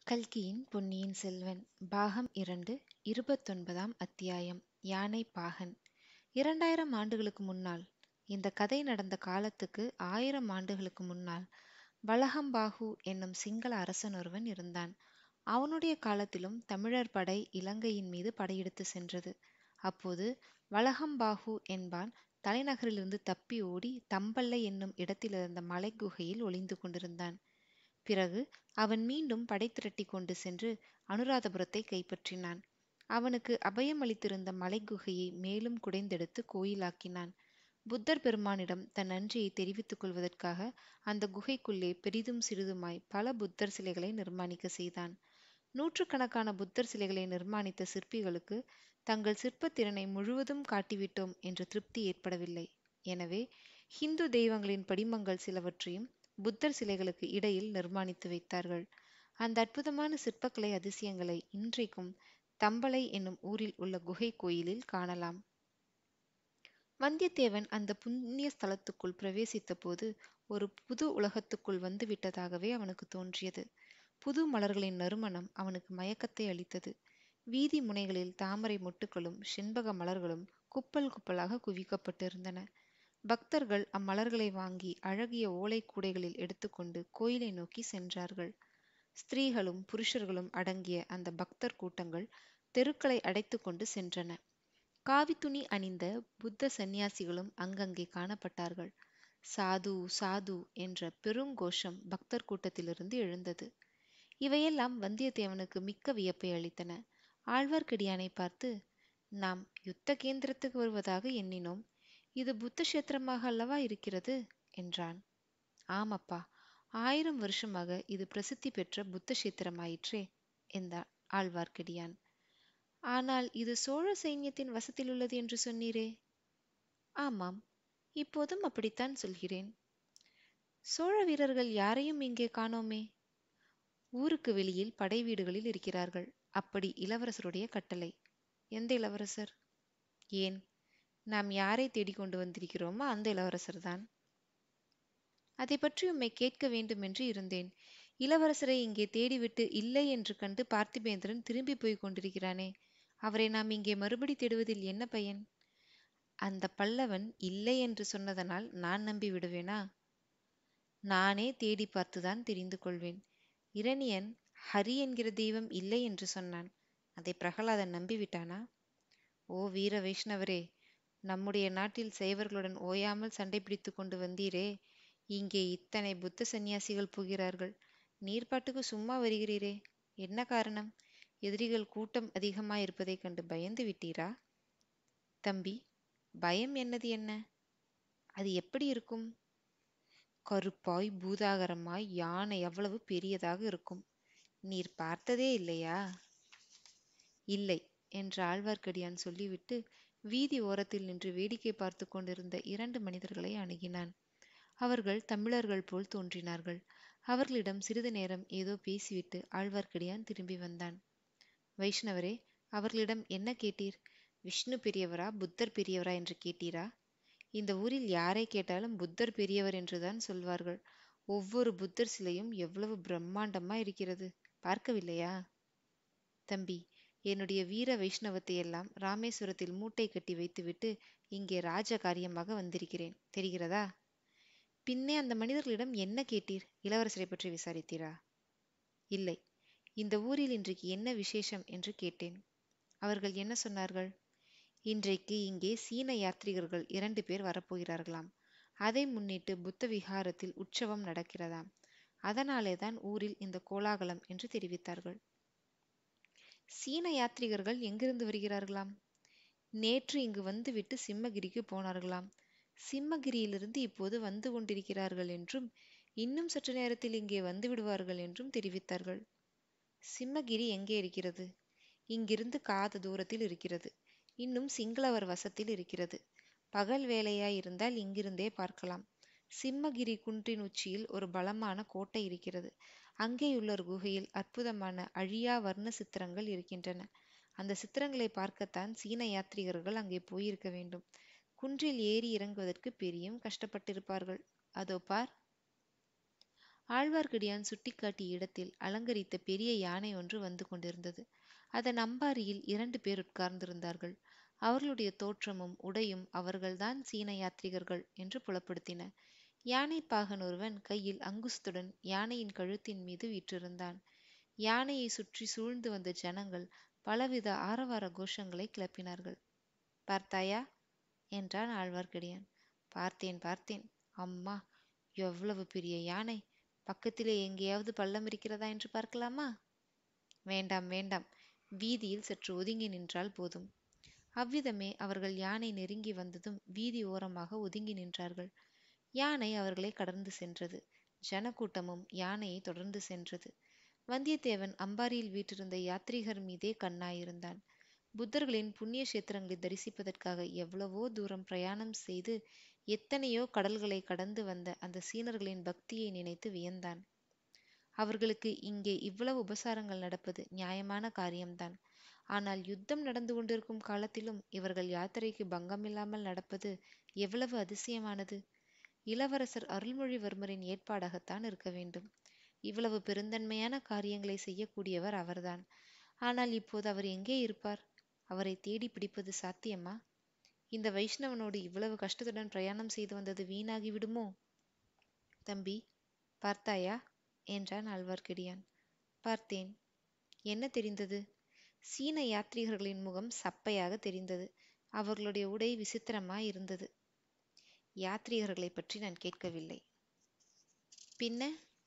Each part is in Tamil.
கல்கியின் பொன்னியின் செல்வன் பாகம் இரண்டு இருபத்தொன்பதாம் அத்தியாயம் யானை பாகன் இரண்டாயிரம் ஆண்டுகளுக்கு முன்னால் இந்த கதை நடந்த காலத்துக்கு ஆயிரம் ஆண்டுகளுக்கு முன்னால் வளகம்பாகு என்னும் சிங்கள அரசன் ஒருவன் இருந்தான் அவனுடைய காலத்திலும் தமிழர் படை இலங்கையின் மீது படையெடுத்து சென்றது அப்போது வளகம்பாகு என்பான் தலைநகரிலிருந்து தப்பி ஓடி தம்பல்லை என்னும் இடத்திலிருந்த மலைக்குகையில் ஒளிந்து கொண்டிருந்தான் பிறகு அவன் மீண்டும் படை திரட்டி கொண்டு சென்று அனுராதபுரத்தை கைப்பற்றினான் அவனுக்கு அபயம் அளித்திருந்த மலைக்குகையை மேலும் குடைந்தெடுத்து கோயிலாக்கினான் புத்தர் பெருமானிடம் தன் நன்றியை தெரிவித்துக் கொள்வதற்காக அந்த குகைக்குள்ளே பெரிதும் சிறிதுமாய் பல புத்தர் சிலைகளை நிர்மாணிக்க செய்தான் நூற்றுக்கணக்கான புத்தர் சிலைகளை நிர்மாணித்த சிற்பிகளுக்கு தங்கள் சிற்பத்திறனை முழுவதும் காட்டிவிட்டோம் என்ற திருப்தி ஏற்படவில்லை எனவே ஹிந்து தெய்வங்களின் படிமங்கள் சிலவற்றையும் புத்தர் சிலைகளுக்கு இடையில் நிர்மாணித்து வைத்தார்கள் அந்த அற்புதமான சிற்பக்கலை அதிசயங்களை இன்றைக்கும் தம்பளை என்னும் ஊரில் உள்ள குகை கோயிலில் காணலாம் வந்தியத்தேவன் அந்த புண்ணிய ஸ்தலத்துக்குள் பிரவேசித்த போது ஒரு புது உலகத்துக்குள் வந்து விட்டதாகவே அவனுக்கு தோன்றியது புது மலர்களின் நறுமணம் அவனுக்கு மயக்கத்தை அளித்தது வீதி முனைகளில் தாமரை மொட்டுகளும் செண்பக மலர்களும் குப்பல் குப்பலாக குவிக்கப்பட்டிருந்தன பக்தர்கள் அம்மலர்களை வாங்கி அழகிய ஓலை கூடைகளில் எடுத்துக்கொண்டு கோயிலை நோக்கி சென்றார்கள் ஸ்திரீகளும் புருஷர்களும் அடங்கிய அந்த பக்தர் கூட்டங்கள் தெருக்களை அடைத்து கொண்டு சென்றன காவி துணி அணிந்த புத்த சந்நியாசிகளும் அங்கங்கே காணப்பட்டார்கள் சாது சாது என்ற பெருங்கோஷம் பக்தர் கூட்டத்திலிருந்து எழுந்தது இவையெல்லாம் வந்தியத்தேவனுக்கு மிக்க வியப்பை அளித்தன ஆழ்வார்க்கடியானை பார்த்து நாம் யுத்த கேந்திரத்துக்கு வருவதாக எண்ணினோம் இது புத்த கஷேத்திரமாக அல்லவா இருக்கிறது என்றான் ஆமப்பா ஆயிரம் வருஷமாக இது பிரசித்தி பெற்ற புத்த கஷேத்திரமாயிற்றே என்றார் ஆழ்வார்க்கடியான் ஆனால் இது சோழ சைன்யத்தின் வசத்தில் உள்ளது என்று சொன்னீரே ஆமாம் இப்போதும் அப்படித்தான் சொல்கிறேன் சோழ வீரர்கள் யாரையும் இங்கே காணோமே ஊருக்கு வெளியில் படை வீடுகளில் இருக்கிறார்கள் அப்படி இளவரசருடைய கட்டளை எந்த இளவரசர் ஏன் நாம் யாரை தேடிக்கொண்டு வந்திருக்கிறோமோ அந்த இளவரசர் தான் அதை பற்றி உம்மை கேட்க வேண்டும் என்று இருந்தேன் இளவரசரை இங்கே தேடிவிட்டு இல்லை என்று கண்டு பார்த்திபேந்திரன் திரும்பி போய் கொண்டிருக்கிறானே அவரை நாம் இங்கே மறுபடி தேடுவதில் என்ன பயன் அந்த பல்லவன் இல்லை என்று சொன்னதனால் நான் நம்பி விடுவேனா நானே தேடி பார்த்துதான் தெரிந்து கொள்வேன் இரணியன் ஹரி என்கிற தெய்வம் இல்லை என்று சொன்னான் அதை பிரகலாதன் நம்பிவிட்டானா ஓ வீர வைஷ்ணவரே நம்முடைய நாட்டில் சைவர்களுடன் ஓயாமல் சண்டை பிடித்து கொண்டு வந்தீரே இங்கே இத்தனை புத்த சந்நியாசிகள் போகிறார்கள் நீர்ப்பாட்டுக்கு சும்மா வருகிறீரே என்ன காரணம் எதிரிகள் கூட்டம் அதிகமாயிருப்பதைக் கண்டு பயந்து விட்டீரா தம்பி பயம் என்னது என்ன அது எப்படி இருக்கும் கருப்பாய் பூதாகரமாய் யானை எவ்வளவு பெரியதாக இருக்கும் நீர் பார்த்ததே இல்லையா இல்லை என்று ஆழ்வார்க்கடியான் சொல்லிவிட்டு வீதி ஓரத்தில் நின்று வேடிக்கை பார்த்து கொண்டிருந்த இரண்டு மனிதர்களை அணுகினான் அவர்கள் தமிழர்கள் போல் தோன்றினார்கள் அவர்களிடம் சிறிது நேரம் ஏதோ பேசிவிட்டு ஆழ்வார்க்கடியான் திரும்பி வந்தான் வைஷ்ணவரே அவர்களிடம் என்ன கேட்டீர் விஷ்ணு பெரியவரா புத்தர் பெரியவரா என்று கேட்டீரா இந்த ஊரில் யாரை கேட்டாலும் புத்தர் பெரியவர் என்றுதான் சொல்வார்கள் ஒவ்வொரு புத்தர் சிலையும் எவ்வளவு பிரம்மாண்டமா இருக்கிறது பார்க்கவில்லையா தம்பி என்னுடைய வீர வைஷ்ணவத்தை எல்லாம் ராமேஸ்வரத்தில் மூட்டை கட்டி வைத்துவிட்டு இங்கே ராஜ காரியமாக வந்திருக்கிறேன் தெரிகிறதா பின்னே அந்த மனிதர்களிடம் என்ன கேட்டீர் இளவரசரை பற்றி விசாரித்தீரா இல்லை இந்த ஊரில் இன்றைக்கு என்ன விசேஷம் என்று கேட்டேன் அவர்கள் என்ன சொன்னார்கள் இன்றைக்கு இங்கே சீன யாத்ரிகர்கள் இரண்டு பேர் வரப்போகிறார்களாம் அதை முன்னிட்டு புத்த விகாரத்தில் உற்சவம் நடக்கிறதாம் அதனாலே தான் ஊரில் இந்த கோலாகலம் என்று தெரிவித்தார்கள் சீன யாத்ரிகர்கள் எங்கிருந்து வருகிறார்களாம் நேற்று இங்கு வந்துவிட்டு சிம்மகிரிக்கு போனார்களாம் சிம்மகிரியிலிருந்து இப்போது வந்து கொண்டிருக்கிறார்கள் என்றும் இன்னும் சற்று நேரத்தில் இங்கே வந்து விடுவார்கள் என்றும் தெரிவித்தார்கள் சிம்மகிரி எங்கே இருக்கிறது இங்கிருந்து காத தூரத்தில் இருக்கிறது இன்னும் சிங்களவர் வசத்தில் இருக்கிறது பகல் வேலையாய் இருந்தால் இங்கிருந்தே பார்க்கலாம் சிம்மகிரி குன்றின் உச்சியில் ஒரு பலமான கோட்டை இருக்கிறது அங்கேயுள்ள ஒரு குகையில் அற்புதமான அழியா வர்ண சித்திரங்கள் இருக்கின்றன அந்த சித்திரங்களை பார்க்கத்தான் சீன யாத்ரிகர்கள் அங்கே போயிருக்க வேண்டும் குன்றில் ஏறி இறங்குவதற்கு பெரியும் கஷ்டப்பட்டிருப்பார்கள் அதோ பார் ஆழ்வார்க்கடியான் சுட்டிக்காட்டிய இடத்தில் அலங்கரித்த பெரிய யானை ஒன்று வந்து கொண்டிருந்தது அதன் அம்பாரியில் இரண்டு பேர் உட்கார்ந்திருந்தார்கள் அவர்களுடைய தோற்றமும் உடையும் அவர்கள்தான் சீன யாத்ரிகர்கள் என்று புலப்படுத்தின யானை பாகன் ஒருவன் கையில் அங்குஸ்துடன் யானையின் கழுத்தின் மீது வீற்றிருந்தான் யானையை சுற்றி சூழ்ந்து வந்த ஜனங்கள் பலவித ஆரவார கோஷங்களை கிளப்பினார்கள் பார்த்தாயா என்றான் ஆழ்வார்க்கடியான் பார்த்தேன் பார்த்தேன் அம்மா எவ்வளவு பெரிய யானை பக்கத்திலே எங்கேயாவது பள்ளம் இருக்கிறதா என்று பார்க்கலாமா வேண்டாம் வேண்டாம் வீதியில் சற்று ஒதுங்கி நின்றால் போதும் அவ்விதமே அவர்கள் யானை நெருங்கி வந்ததும் வீதி ஓரமாக ஒதுங்கி நின்றார்கள் யானை அவர்களை கடந்து சென்றது ஜனக்கூட்டமும் யானையை தொடர்ந்து சென்றது வந்தியத்தேவன் அம்பாரியில் வீற்றிருந்த யாத்ரீகர் மீதே கண்ணாயிருந்தான் புத்தர்களின் புண்ணிய கஷேத்திரங்களை தரிசிப்பதற்காக எவ்வளவோ தூரம் பிரயாணம் செய்து எத்தனையோ கடல்களை கடந்து வந்த அந்த சீனர்களின் பக்தியை நினைத்து வியந்தான் அவர்களுக்கு இங்கே இவ்வளவு உபசாரங்கள் நடப்பது நியாயமான காரியம்தான் ஆனால் யுத்தம் நடந்து கொண்டிருக்கும் காலத்திலும் இவர்கள் யாத்திரைக்கு பங்கமில்லாமல் நடப்பது எவ்வளவு அதிசயமானது இளவரசர் அருள்மொழிவர்மரின் ஏற்பாடாகத்தான் இருக்க வேண்டும் இவ்வளவு பெருந்தன்மையான காரியங்களை செய்யக்கூடியவர் அவர்தான் ஆனால் இப்போது அவர் எங்கே இருப்பார் அவரை தேடி பிடிப்பது சாத்தியமா இந்த வைஷ்ணவனோடு இவ்வளவு கஷ்டத்துடன் பிரயாணம் செய்து வந்தது வீணாகி விடுமோ தம்பி பார்த்தாயா என்றான் ஆழ்வார்க்கடியான் பார்த்தேன் என்ன தெரிந்தது சீன யாத்ரீகர்களின் முகம் சப்பையாக தெரிந்தது அவர்களுடைய உடை விசித்திரமாய் இருந்தது யாத்ரீகர்களை பற்றி நான் கேட்கவில்லை பின்ன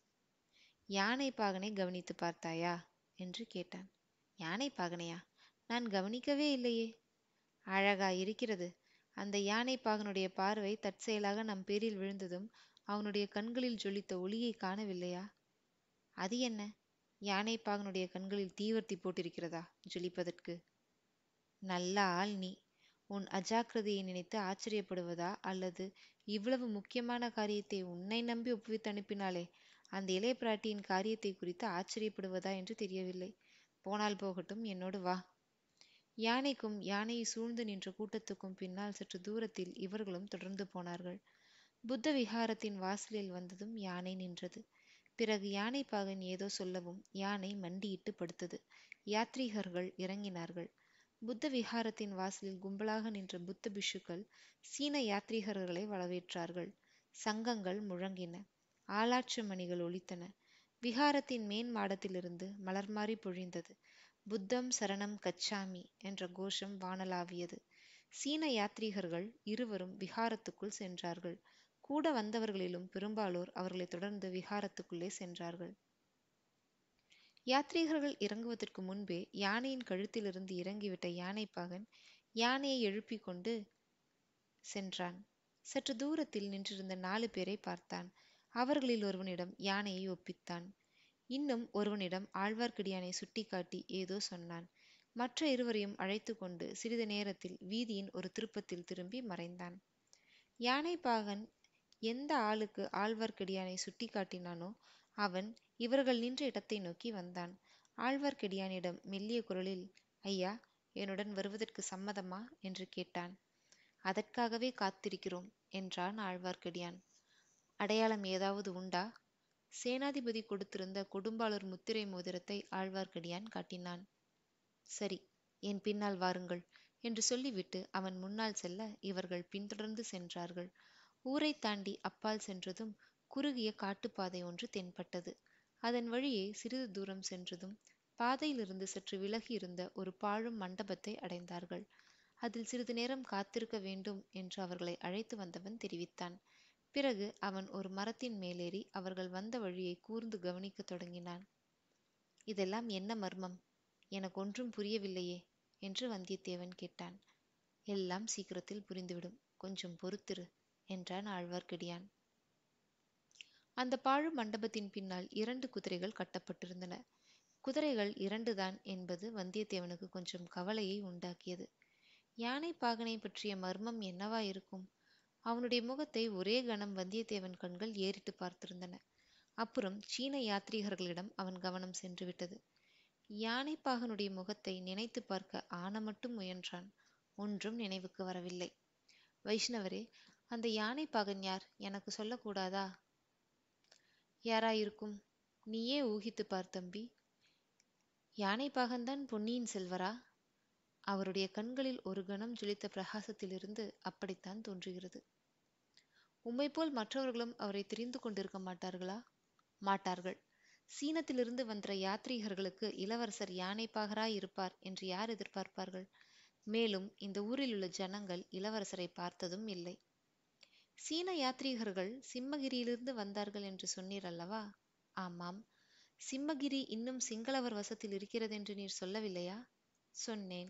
யானை பாகனை கவனித்து பார்த்தாயா என்று கேட்டான் யானை பாகனையா நான் கவனிக்கவே இல்லையே அழகா இருக்கிறது அந்த யானை பாகனுடைய பார்வை தற்செயலாக நம் பேரில் விழுந்ததும் அவனுடைய கண்களில் ஜொலித்த ஒளியை காணவில்லையா அது என்ன யானை பாகனுடைய கண்களில் தீவர்த்தி போட்டிருக்கிறதா ஜொலிப்பதற்கு நல்ல ஆள் நீ உன் அஜாக்கிரதையை நினைத்து ஆச்சரியப்படுவதா அல்லது இவ்வளவு முக்கியமான காரியத்தை உன்னை நம்பி ஒப்புவித்து அனுப்பினாலே அந்த இளைய பிராட்டியின் காரியத்தை குறித்து ஆச்சரியப்படுவதா என்று தெரியவில்லை போனால் போகட்டும் என்னோடு வா யானைக்கும் யானையை சூழ்ந்து நின்ற கூட்டத்துக்கும் பின்னால் சற்று தூரத்தில் இவர்களும் தொடர்ந்து போனார்கள் புத்த விஹாரத்தின் வாசலில் வந்ததும் யானை நின்றது பிறகு யானை பாகன் ஏதோ சொல்லவும் யானை மண்டியிட்டு படுத்தது யாத்ரீகர்கள் இறங்கினார்கள் புத்த விஹாரத்தின் வாசலில் கும்பலாக நின்ற புத்த பிஷுக்கள் சீன யாத்ரீகர்களை வரவேற்றார்கள் சங்கங்கள் முழங்கின ஆளாற்று மணிகள் ஒலித்தன விஹாரத்தின் மேன் மாடத்திலிருந்து மலர் மாறி பொழிந்தது புத்தம் சரணம் கச்சாமி என்ற கோஷம் வானலாவியது சீன யாத்ரீகர்கள் இருவரும் விஹாரத்துக்குள் சென்றார்கள் கூட வந்தவர்களிலும் பெரும்பாலோர் அவர்களை தொடர்ந்து விஹாரத்துக்குள்ளே சென்றார்கள் யாத்ரீகர்கள் இறங்குவதற்கு முன்பே யானையின் கழுத்திலிருந்து இறங்கிவிட்ட யானைப்பாகன் யானையை எழுப்பிக் கொண்டு சென்றான் சற்று தூரத்தில் நின்றிருந்த நாலு பேரை பார்த்தான் அவர்களில் ஒருவனிடம் யானையை ஒப்பித்தான் இன்னும் ஒருவனிடம் ஆழ்வார்க்கடியானை சுட்டிக்காட்டி ஏதோ சொன்னான் மற்ற இருவரையும் அழைத்து கொண்டு சிறிது நேரத்தில் வீதியின் ஒரு திருப்பத்தில் திரும்பி மறைந்தான் யானைப்பாகன் எந்த ஆளுக்கு ஆழ்வார்க்கடியானை சுட்டிக்காட்டினானோ அவன் இவர்கள் நின்ற இடத்தை நோக்கி வந்தான் ஆழ்வார்க்கடியானிடம் மெல்லிய குரலில் ஐயா என்னுடன் வருவதற்கு சம்மதமா என்று கேட்டான் அதற்காகவே காத்திருக்கிறோம் என்றான் ஆழ்வார்க்கடியான் அடையாளம் ஏதாவது உண்டா சேனாதிபதி கொடுத்திருந்த கொடும்பாளூர் முத்திரை மோதிரத்தை ஆழ்வார்க்கடியான் காட்டினான் சரி என் பின்னால் வாருங்கள் என்று சொல்லிவிட்டு அவன் முன்னால் செல்ல இவர்கள் பின்தொடர்ந்து சென்றார்கள் ஊரை தாண்டி அப்பால் சென்றதும் குறுகிய காட்டுப்பாதை ஒன்று தென்பட்டது அதன் வழியே சிறிது தூரம் சென்றதும் பாதையிலிருந்து சற்று விலகி இருந்த ஒரு பாழும் மண்டபத்தை அடைந்தார்கள் அதில் சிறிது நேரம் காத்திருக்க வேண்டும் என்று அவர்களை அழைத்து வந்தவன் தெரிவித்தான் பிறகு அவன் ஒரு மரத்தின் மேலேறி அவர்கள் வந்த வழியை கூர்ந்து கவனிக்கத் தொடங்கினான் இதெல்லாம் என்ன மர்மம் எனக்கு ஒன்றும் புரியவில்லையே என்று வந்தியத்தேவன் கேட்டான் எல்லாம் சீக்கிரத்தில் புரிந்துவிடும் கொஞ்சம் பொறுத்திரு என்றான் ஆழ்வார்க்கடியான் அந்த பாழு மண்டபத்தின் பின்னால் இரண்டு குதிரைகள் கட்டப்பட்டிருந்தன குதிரைகள் இரண்டுதான் என்பது வந்தியத்தேவனுக்கு கொஞ்சம் கவலையை உண்டாக்கியது யானை பாகனை பற்றிய மர்மம் என்னவா இருக்கும் அவனுடைய முகத்தை ஒரே கணம் வந்தியத்தேவன் கண்கள் ஏறிட்டு பார்த்திருந்தன அப்புறம் சீன யாத்ரீகர்களிடம் அவன் கவனம் சென்று விட்டது யானைப்பாகனுடைய முகத்தை நினைத்து பார்க்க ஆன மட்டும் முயன்றான் ஒன்றும் நினைவுக்கு வரவில்லை வைஷ்ணவரே அந்த யானைப்பாகன் யார் எனக்கு சொல்லக்கூடாதா யாராயிருக்கும் நீயே ஊகித்துப் பார் தம்பி யானை பாகன்தான் பொன்னியின் செல்வரா அவருடைய கண்களில் ஒரு கணம் ஜொலித்த பிரகாசத்திலிருந்து அப்படித்தான் தோன்றுகிறது உம்மை போல் மற்றவர்களும் அவரை தெரிந்து கொண்டிருக்க மாட்டார்களா மாட்டார்கள் சீனத்திலிருந்து வந்த யாத்ரீகர்களுக்கு இளவரசர் யானைப்பாகராய் இருப்பார் என்று யார் எதிர்பார்ப்பார்கள் மேலும் இந்த ஊரில் உள்ள ஜனங்கள் இளவரசரை பார்த்ததும் இல்லை சீன யாத்ரீகர்கள் சிம்மகிரியிலிருந்து வந்தார்கள் என்று சொன்னீர் அல்லவா ஆமாம் சிம்மகிரி இன்னும் சிங்களவர் வசத்தில் இருக்கிறது என்று நீர் சொல்லவில்லையா சொன்னேன்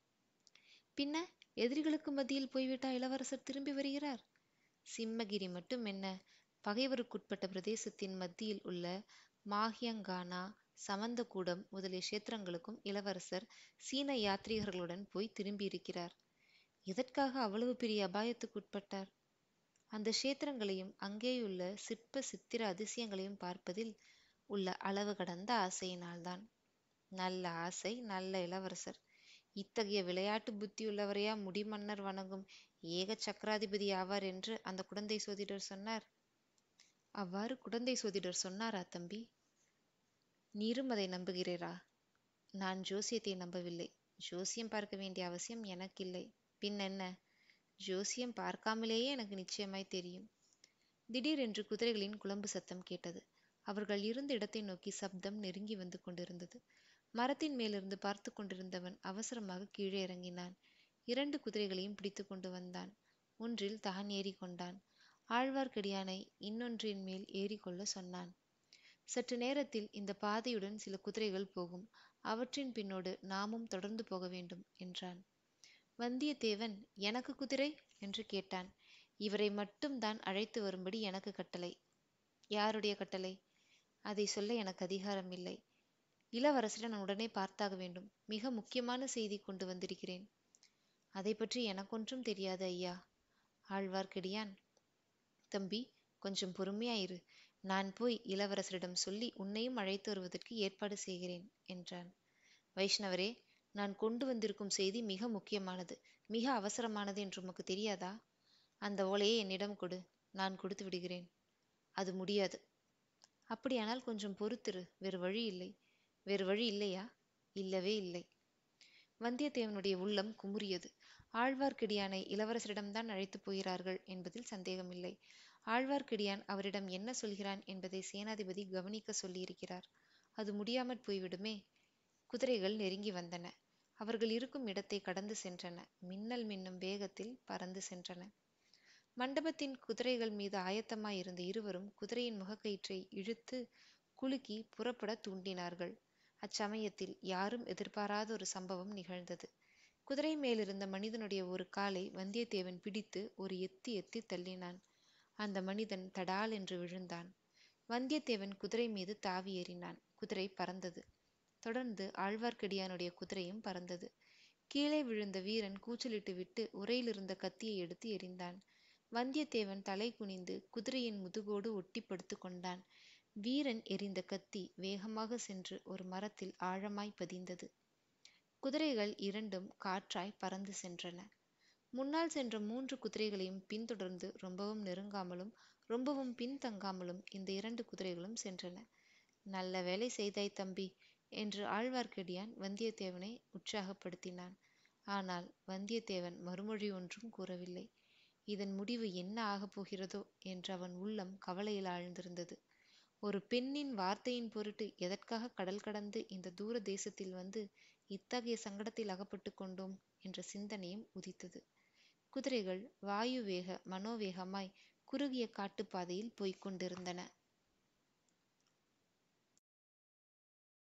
பின்ன எதிரிகளுக்கு மத்தியில் போய்விட்டா இளவரசர் திரும்பி வருகிறார் சிம்மகிரி மட்டும் என்ன பகைவருக்குட்பட்ட பிரதேசத்தின் மத்தியில் உள்ள மாஹியங்கானா சமந்தகூடம் முதலிய கஷேத்திரங்களுக்கும் இளவரசர் சீன யாத்ரீகர்களுடன் போய் திரும்பியிருக்கிறார் எதற்காக அவ்வளவு பெரிய அபாயத்துக்குட்பட்டார் அந்த கஷேத்திரங்களையும் அங்கேயுள்ள சிற்ப சித்திர அதிசயங்களையும் பார்ப்பதில் உள்ள அளவு கடந்த ஆசையினால்தான் நல்ல ஆசை நல்ல இளவரசர் இத்தகைய விளையாட்டு புத்தியுள்ளவரையா முடிமன்னர் வணங்கும் ஏக சக்கராதிபதி ஆவார் என்று அந்த குடந்தை சோதிடர் சொன்னார் அவ்வாறு குடந்தை சோதிடர் சொன்னாரா தம்பி நீரும் அதை நம்புகிறீரா நான் ஜோசியத்தை நம்பவில்லை ஜோசியம் பார்க்க வேண்டிய அவசியம் எனக்கில்லை பின் என்ன ஜோசியம் பார்க்காமலேயே எனக்கு நிச்சயமாய் தெரியும் திடீரென்று குதிரைகளின் குழம்பு சத்தம் கேட்டது அவர்கள் இருந்த இடத்தை நோக்கி சப்தம் நெருங்கி வந்து கொண்டிருந்தது மரத்தின் மேலிருந்து பார்த்து கொண்டிருந்தவன் அவசரமாக கீழே இறங்கினான் இரண்டு குதிரைகளையும் பிடித்து கொண்டு வந்தான் ஒன்றில் தான் ஏறிக்கொண்டான் ஆழ்வார்க்கடியானை இன்னொன்றின் மேல் ஏறிக்கொள்ள சொன்னான் சற்று நேரத்தில் இந்த பாதையுடன் சில குதிரைகள் போகும் அவற்றின் பின்னோடு நாமும் தொடர்ந்து போக வேண்டும் என்றான் வந்தியத்தேவன் எனக்கு குதிரை என்று கேட்டான் இவரை மட்டும் தான் அழைத்து வரும்படி எனக்கு கட்டளை யாருடைய கட்டளை அதை சொல்ல எனக்கு அதிகாரம் இல்லை இளவரசரை நான் உடனே பார்த்தாக வேண்டும் மிக முக்கியமான செய்தி கொண்டு வந்திருக்கிறேன் அதை பற்றி எனக்கொன்றும் தெரியாது ஐயா ஆழ்வார்க்கடியான் தம்பி கொஞ்சம் பொறுமையாயிரு நான் போய் இளவரசரிடம் சொல்லி உன்னையும் அழைத்து வருவதற்கு ஏற்பாடு செய்கிறேன் என்றான் வைஷ்ணவரே நான் கொண்டு வந்திருக்கும் செய்தி மிக முக்கியமானது மிக அவசரமானது என்று உமக்கு தெரியாதா அந்த ஓலையை என்னிடம் கொடு நான் கொடுத்து விடுகிறேன் அது முடியாது அப்படியானால் கொஞ்சம் பொறுத்திரு வேறு வழி இல்லை வேறு வழி இல்லையா இல்லவே இல்லை வந்தியத்தேவனுடைய உள்ளம் குமுறியது ஆழ்வார்க்கடியானை இளவரசரிடம்தான் அழைத்து போகிறார்கள் என்பதில் சந்தேகமில்லை ஆழ்வார்க்கடியான் அவரிடம் என்ன சொல்கிறான் என்பதை சேனாதிபதி கவனிக்க சொல்லியிருக்கிறார் அது முடியாமற் போய்விடுமே குதிரைகள் நெருங்கி வந்தன அவர்கள் இருக்கும் இடத்தை கடந்து சென்றன மின்னல் மின்னும் வேகத்தில் பறந்து சென்றன மண்டபத்தின் குதிரைகள் மீது ஆயத்தமாயிருந்த இருவரும் குதிரையின் முகக்கயிற்றை இழுத்து குலுக்கி புறப்பட தூண்டினார்கள் அச்சமயத்தில் யாரும் எதிர்பாராத ஒரு சம்பவம் நிகழ்ந்தது குதிரை மேலிருந்த மனிதனுடைய ஒரு காலை வந்தியத்தேவன் பிடித்து ஒரு எத்தி எத்தி தள்ளினான் அந்த மனிதன் தடால் என்று விழுந்தான் வந்தியத்தேவன் குதிரை மீது தாவி ஏறினான் குதிரை பறந்தது தொடர்ந்து ஆழ்வார்க்கடியானுடைய குதிரையும் பறந்தது கீழே விழுந்த வீரன் கூச்சலிட்டு விட்டு உரையிலிருந்த கத்தியை எடுத்து எறிந்தான் வந்தியத்தேவன் தலை குனிந்து குதிரையின் முதுகோடு ஒட்டி படுத்து கொண்டான் வீரன் எறிந்த கத்தி வேகமாக சென்று ஒரு மரத்தில் ஆழமாய் பதிந்தது குதிரைகள் இரண்டும் காற்றாய் பறந்து சென்றன முன்னால் சென்ற மூன்று குதிரைகளையும் பின்தொடர்ந்து ரொம்பவும் நெருங்காமலும் ரொம்பவும் பின்தங்காமலும் இந்த இரண்டு குதிரைகளும் சென்றன நல்ல வேலை செய்தாய் தம்பி என்று ஆழ்வார்க்கடியான் வந்தியத்தேவனை உற்சாகப்படுத்தினான் ஆனால் வந்தியத்தேவன் மறுமொழி ஒன்றும் கூறவில்லை இதன் முடிவு என்ன ஆகப் போகிறதோ என்று அவன் உள்ளம் கவலையில் ஆழ்ந்திருந்தது ஒரு பெண்ணின் வார்த்தையின் பொருட்டு எதற்காக கடல் கடந்து இந்த தூர தேசத்தில் வந்து இத்தகைய சங்கடத்தில் அகப்பட்டு கொண்டோம் என்ற சிந்தனையும் உதித்தது குதிரைகள் வாயு வேக மனோவேகமாய் குறுகிய காட்டுப்பாதையில் போய்க் கொண்டிருந்தன